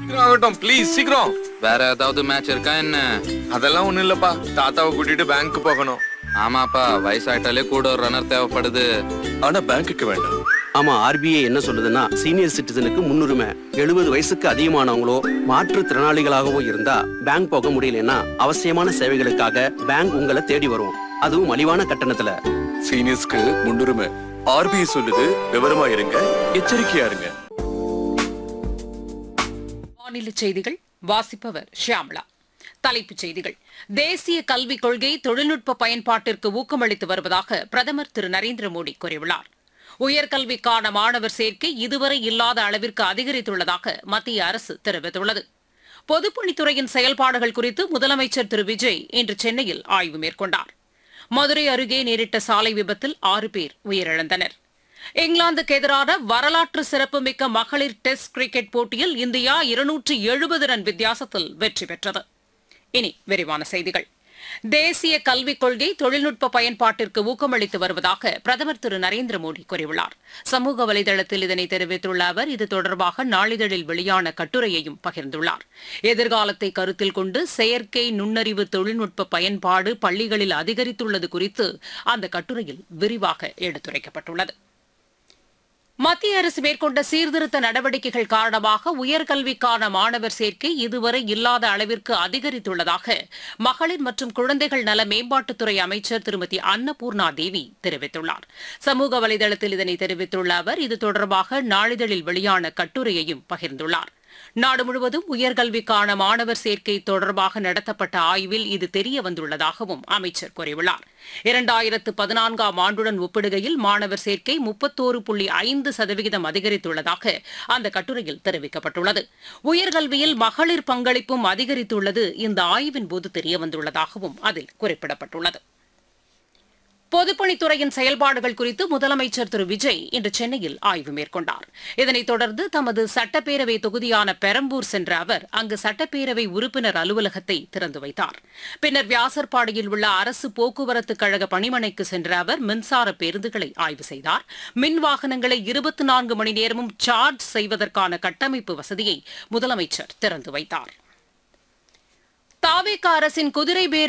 சீக்கிரம் ஆகட்டும் ப்ளீஸ் சீக்கிரம் வேற ஏதாவது மேட்ச் இருக்கா என்ன அதெல்லாம் ஒண்ணும் இல்லப்பா தாத்தாவை கூட்டிட்டு பேங்க் போகணும் ஆமாப்பா வயசாயிட்டாலே கூட ஒரு ரன்னர் தேவைப்படுது ஆனா பேங்க்குக்கு வேண்டாம் ஆமா ஆர்பிஐ என்ன சொல்லுதுன்னா சீனியர் சிட்டிசனுக்கு முன்னுரிமை எழுபது வயசுக்கு அதிகமானவங்களோ மாற்றுத்திறனாளிகளாகவோ இருந்தா பேங்க் போக முடியலன்னா அவசியமான சேவைகளுக்காக பேங்க் உங்களை தேடி வரும் அதுவும் மலிவான கட்டணத்துல சீனியர்ஸ்க்கு முன்னுரிமை ஆர்பிஐ சொல்லுது விவரமா இருங்க எச்சரிக்கையா இருங்க மாநில செய்திகள் வாசிப்பவர் ஷியாமளா தலைப்புச் செய்திகள் தேசிய கல்விக் கொள்கை தொழில்நுட்ப பயன்பாட்டிற்கு ஊக்கமளித்து வருவதாக பிரதமர் திரு நரேந்திர மோடி கூறியுள்ளார் உயர்கல்விக்கான மாணவர் சேர்க்கை இதுவரை இல்லாத அளவிற்கு அதிகரித்துள்ளதாக மத்திய அரசு தெரிவித்துள்ளது பொதுப்பணித்துறையின் செயல்பாடுகள் குறித்து முதலமைச்சர் திரு விஜய் இன்று சென்னையில் ஆய்வு மேற்கொண்டார் மதுரை அருகே நேரிட்ட சாலை விபத்தில் ஆறு பேர் உயிரிழந்தனர் இங்கிலாந்துக்கு எதிரான வரலாற்று சிறப்புமிக்க மகளிர் டெஸ்ட் கிரிக்கெட் போட்டியில் இந்தியா இருநூற்று எழுபது ரன் வித்தியாசத்தில் வெற்றி பெற்றது இனி விரிவான செய்திகள் தேசிய கல்விக் கொள்கை தொழில்நுட்ப பயன்பாட்டிற்கு ஊக்கமளித்து வருவதாக பிரதமர் திரு நரேந்திர மோடி கூறியுள்ளார் சமூக வலைதளத்தில் இதனை தெரிவித்துள்ள அவர் இது தொடர்பாக நாளிதழில் வெளியான கட்டுரையையும் பகிர்ந்துள்ளார் எதிர்காலத்தை கருத்தில் கொண்டு செயற்கை நுண்ணறிவு தொழில்நுட்ப பயன்பாடு பள்ளிகளில் அதிகரித்துள்ளது குறித்து அந்த கட்டுரையில் விரிவாக எடுத்துரைக்கப்பட்டுள்ளது மத்திய அரசு மேற்கொண்ட சீர்திருத்த நடவடிக்கைகள் காரணமாக உயர்கல்விக்கான மாணவர் சேர்க்கை இதுவரை இல்லாத அளவிற்கு அதிகரித்துள்ளதாக மகளிர் மற்றும் குழந்தைகள் நல மேம்பாட்டுத்துறை அமைச்சர் திருமதி அன்னபூர்ணா தேவி தெரிவித்துள்ளார் சமூக வலைதளத்தில் இதனை தெரிவித்துள்ள அவர் இது தொடர்பாக நாளிதழில் வெளியான கட்டுரையையும் பகிர்ந்துள்ளார் நாடு முழுவதும் உயர்கல்விக்கான மாணவர் சேர்க்கை தொடர்பாக நடத்தப்பட்ட ஆய்வில் இது தெரிய வந்துள்ளதாகவும் அமைச்சர் கூறியுள்ளார் இரண்டாயிரத்து பதினான்காம் ஆண்டுடன் ஒப்பிடுகையில் மாணவர் சேர்க்கை முப்பத்தோரு புள்ளி ஐந்து சதவிகிதம் அதிகரித்துள்ளதாக அந்த கட்டுரையில் தெரிவிக்கப்பட்டுள்ளது உயர்கல்வியில் மகளிர் பங்களிப்பும் அதிகரித்துள்ளது இந்த ஆய்வின் போது தெரியவந்துள்ளதாகவும் அதில் குறிப்பிடப்பட்டுள்ளது பொதுப்பணித்துறையின் செயல்பாடுகள் குறித்து முதலமைச்சர் திரு விஜய் இன்று சென்னையில் ஆய்வு மேற்கொண்டார் இதனைத் தொடர்ந்து தமது சட்டப்பேரவை தொகுதியான பெரம்பூர் சென்ற அவர் அங்கு சட்டப்பேரவை உறுப்பினர் அலுவலகத்தை திறந்து வைத்தார் பின்னர் வியாசர்பாடியில் உள்ள அரசு போக்குவரத்து கழக பணிமனைக்கு சென்ற அவர் மின்சார பேருந்துகளை ஆய்வு செய்தார் மின் வாகனங்களை இருபத்தி நான்கு மணி நேரமும் சார்ஜ் செய்வதற்கான கட்டமைப்பு வசதியை முதலமைச்சர் திறந்து வைத்தார் தாவேக அரசின் குதிரை பேர